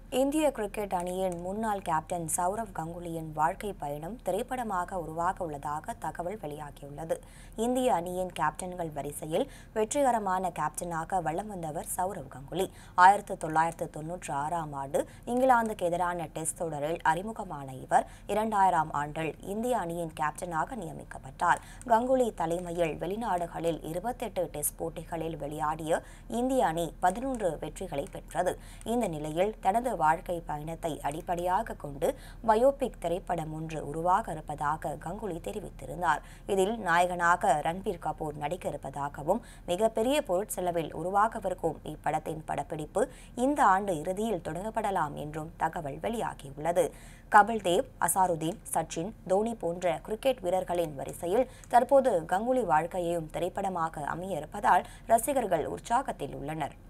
இந்திய கிரிக்கெட் அணியின் முன்னாள் கேப்டன் சௌரவ் கங்குலியின் வாழ்க்கை பயணம் திரைப்படமாக உருவாக உள்ளதாக தகவல் வெளியாகியுள்ளது இந்திய அணியின் கேப்டன்கள் வரிசையில் வெற்றிகரமான கேப்டனாக வலம் வந்தவர் சௌரவ் கங்குலி ஆயிரத்து தொள்ளாயிரத்து தொன்னூற்றி ஆறாம் ஆண்டு இங்கிலாந்துக்கு எதிரான டெஸ்ட் தொடரில் அறிமுகமான இவர் இரண்டாயிரம் ஆண்டில் இந்திய அணியின் கேப்டனாக நியமிக்கப்பட்டார் கங்குலி தலைமையில் வெளிநாடுகளில் இருபத்தெட்டு டெஸ்ட் போட்டிகளில் விளையாடிய இந்திய அணி பதினொன்று வெற்றிகளை பெற்றது இந்த நிலையில் தனது வாழ்க்கை பயணத்தை அடிப்படையாக கொண்டு பயோபிக் திரைப்படம் ஒன்று உருவாக இருப்பதாக கங்குலி தெரிவித்திருந்தார் இதில் நாயகனாக ரன்பீர் கபூர் நடிக்க இருப்பதாகவும் மிகப்பெரிய பொருட்செலவில் உருவாகவிருக்கும் இப்படத்தின் படப்பிடிப்பு இந்த ஆண்டு இறுதியில் தொடங்கப்படலாம் என்றும் தகவல் வெளியாகியுள்ளது கபில் தேவ் அசாருதீன் சச்சின் தோனி போன்ற கிரிக்கெட் வீரர்களின் வரிசையில் தற்போது கங்குலி வாழ்க்கையையும் திரைப்படமாக அமைய இருப்பதால் ரசிகர்கள் உற்சாகத்தில் உள்ளனர்